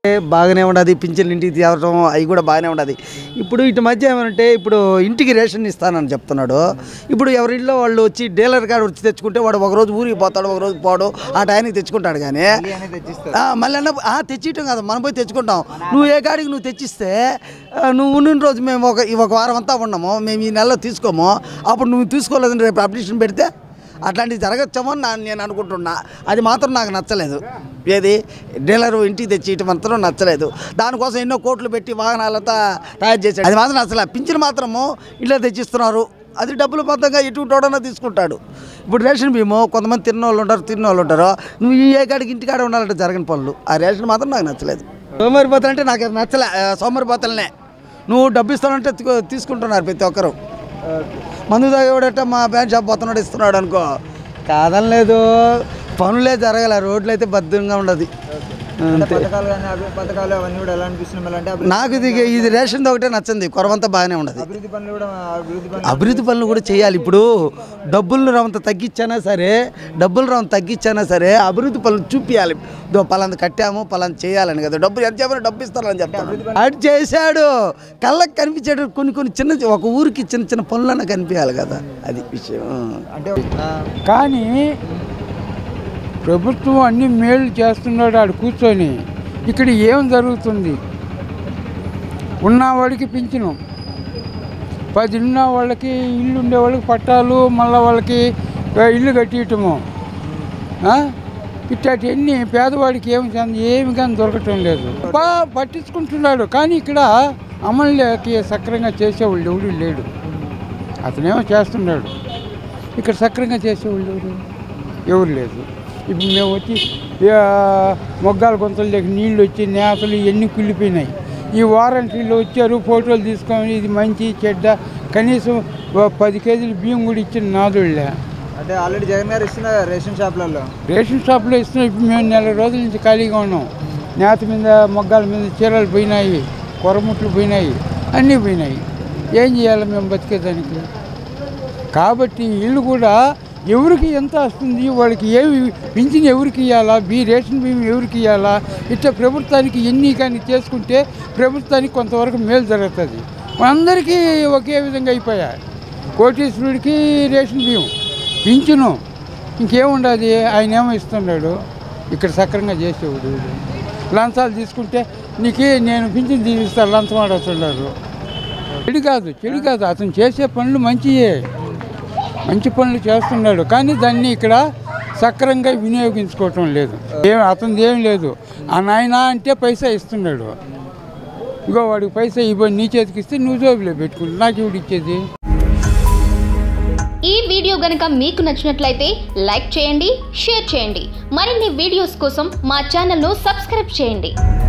బాగానే ఉండదు పింఛన్లు ఇంటికి తేవడం అవి కూడా బాగానే ఉండదు ఇప్పుడు ఇటు మధ్య ఏమంటే ఇప్పుడు ఇంటికి రేషన్ ఇస్తానని చెప్తున్నాడు ఇప్పుడు ఎవరిలో వాళ్ళు వచ్చి డీలర్ కాడ వచ్చి తెచ్చుకుంటే వాడు ఒక రోజు ఊరికి పోతాడు ఒక రోజు పోడు ఆ టైంకి తెచ్చుకుంటాడు కానీ ఆ, మళ్ళీ అన్న ఆ, తెచ్చియటం కాదు మనం పోయి తెచ్చుకుంటాం నువ్వు ఏ గాడికి నువ్వు తెచ్చిస్తే ఆ, నువ్వు ఉన్న రోజు మేము ఒక ఈ ఒక వారం అంతా ఉన్నాము మేము ఈ నెలలో తీసుకోము అప్పుడు నువ్వు తీసుకోలేదని రేపు అప్లికేషన్ పెడితే అట్లాంటివి జరగచ్చేమో అని నా- నేను అనుకుంటున్నా అది మాత్రం నాకు నచ్చలేదు ఏది డీలర్ ఇంటికి తెచ్చి ఇటు మాత్రం నచ్చలేదు దానికోసం ఎన్నో కోట్లు పెట్టి వాహనాలంతా తయారు చేశాడు అది మాత్రం నచ్చలేదు పింఛన్ మాత్రము ఇట్లా తెచ్చిస్తున్నారు అది డబ్బులు మొత్తంగా ఎటుటోడన్నా తీసుకుంటాడు ఇప్పుడు రేషన్ బియ్యము కొంతమంది తిన్న వాళ్ళు ఉంటారు తిన్న వాళ్ళు ఉంటారు నువ్వు ఈ ఏ కాడికి ఇంటికాడ ఉండాలంటే జరగని పనులు ఆ రేషన్ మాత్రం నాకు నచ్చలేదు సోమరిపోతలు అంటే నాకు అది నచ్చలే ఆ, సోమరిపోతలనే నువ్వు డబ్బు ఇస్తానంటే తీ- తీసుకుంటున్నారు ప్రతి ఒక్కరు మందు తాగేవాడట మా బ్యాంక్ షాప్ పోతున్నాడు ఇస్తున్నాడు అనుకో కాదనలేదు పనులే జరగలే రోడ్లు అయితే భద్రంగా ఉండదు అంతే పథకాలు కానీ అభివృద్ధి పథకాలు అవన్నీ కూడా ఎలా అనిపిస్తున్నాయి మళ్ళీ అంటే అభివృద్ధి- నాకు ఇది ఇది రేషన్ ఒకటే నచ్చింది కొరవంతా బాగానే ఉండదు అభివృద్ధి పనులు కూడా అభివృద్ధి పనులు అభివృద్ధి పనులు కూడా చేయాలి ఇప్పుడు డబ్బులను రవంత తగ్గించానా సరే డబ్బులు రవంత తగ్గించానా సరే అభివృద్ధి పనులు చూపించాలి దో పలాంది కట్టాము పలాంది చేయాలని కదా డబ్బు ఎంత చెప్పినా డబ్బు ఇస్తారని చెప్తాను అది చేశాడు కళ్ళకి కనిపించాడు కొన్ని కొన్ని చిన్న ఒక ఊరికి చిన్న చిన్న పనులన్నా కనిపించాలి కదా అది విషయం అంటే ఆ, కానీ ప్రభుత్వం అన్ని మేలు చేస్తున్నాడు ఆడు కూర్చొని ఇక్కడ ఏం జరుగుతుంది ఉన్నవాడికి పింఛను పది ఉన్న వాళ్ళకి ఇల్లు ఉండే వాళ్ళకి పట్టాలు మళ్ళీ వాళ్ళకి ఆ, ఇల్లు కట్టియటము ఆ? ఇట్లాంటివన్నీ పేదవాడికి ఏమి చెంద- ఏమి కానీ దొరకటం లేదు బా పట్టించుకుంటున్నాడు కానీ ఇక్కడ అమలుకి సక్రంగా చేసేవాళ్ళు ఎవడు లేడు అతనేమో చేస్తున్నాడు ఇక్కడ సక్రంగా చేసేవాళ్ళు ఎవరు ఎవరు లేదు ఇప్పుడు మేము వచ్చి ఆ, మొగ్గాల గుంతలకి నీళ్ళు వచ్చి నేతలు ఇవన్నీ కుళ్ళిపోయినాయి ఈ వారంటీలో వచ్చారు ఫోటోలు తీసుకొని ఇది మంచి చెడ్డ కనీసం ఓ పది కేజీలు బియ్యం కూడా ఇచ్చిన నాదుళ్ళే అంటే ఆల్రెడీ జగన్ గారు ఇస్తున్నారు రేషన్ షాపులలో రేషన్ షాప్లో ఇస్తున్నాం ఇప్పుడు మేము నెల రోజుల నుంచి ఖాళీగా ఉన్నాం నేత మీద మొగ్గాల మీద చీరలు పోయినాయి కొరముట్లు పోయినాయి అన్నీ పోయినాయి ఏం చేయాలి మేము బతికేదానికి కాబట్టి వీళ్ళు కూడా ఎవరికి ఎంత వస్తుంది వాళ్ళకి ఏమి పింఛన్ ఎవరికి ఇవ్వాలా బీ రేషన్ బియ్యం ఎవరికి ఇవ్వాలా ఇట్లా ప్రభుత్వానికి ఎన్ని కానీ చేసుకుంటే ప్రభుత్వానికి కొంతవరకు మేలు జరుగుతుంది అందరికీ ఒకే విధంగా అయిపోయాయి కోటీశ్వరుడికి రేషన్ బియ్యం పింఛను ఇంకేముండదు ఆయన ఏమో ఇస్తున్నాడు ఇక్కడ సక్రంగా చేసేవాడు లంచాలు తీసుకుంటే నీకు నేను పింఛన్ తీసిస్తాను లంచం ఆడుతున్నాడు చెడు కాదు చెడు కాదు అతను చేసే పనులు మంచియే మంచి పనులు చేస్తున్నాడు కానీ దాన్ని ఇక్కడ సక్రంగా వినియోగించుకోవటం లేదు ఏం అతనిది ఏం లేదు ఆ నాయన అంటే పైసా ఇస్తున్నాడు ఇగో వాడికి పైసా ఇవ్వ నీ చేతికి ఇస్తే నువ్వు జోబులో పెట్టుకుంటు నాకు ఇవిడు ఇచ్చేది ఈ వీడియో గనుక మీకు నచ్చినట్లయితే లైక్ చేయండి షేర్ చేయండి మరిన్ని వీడియోస్ కోసం మా ఛానల్ను సబ్స్క్రైబ్ చేయండి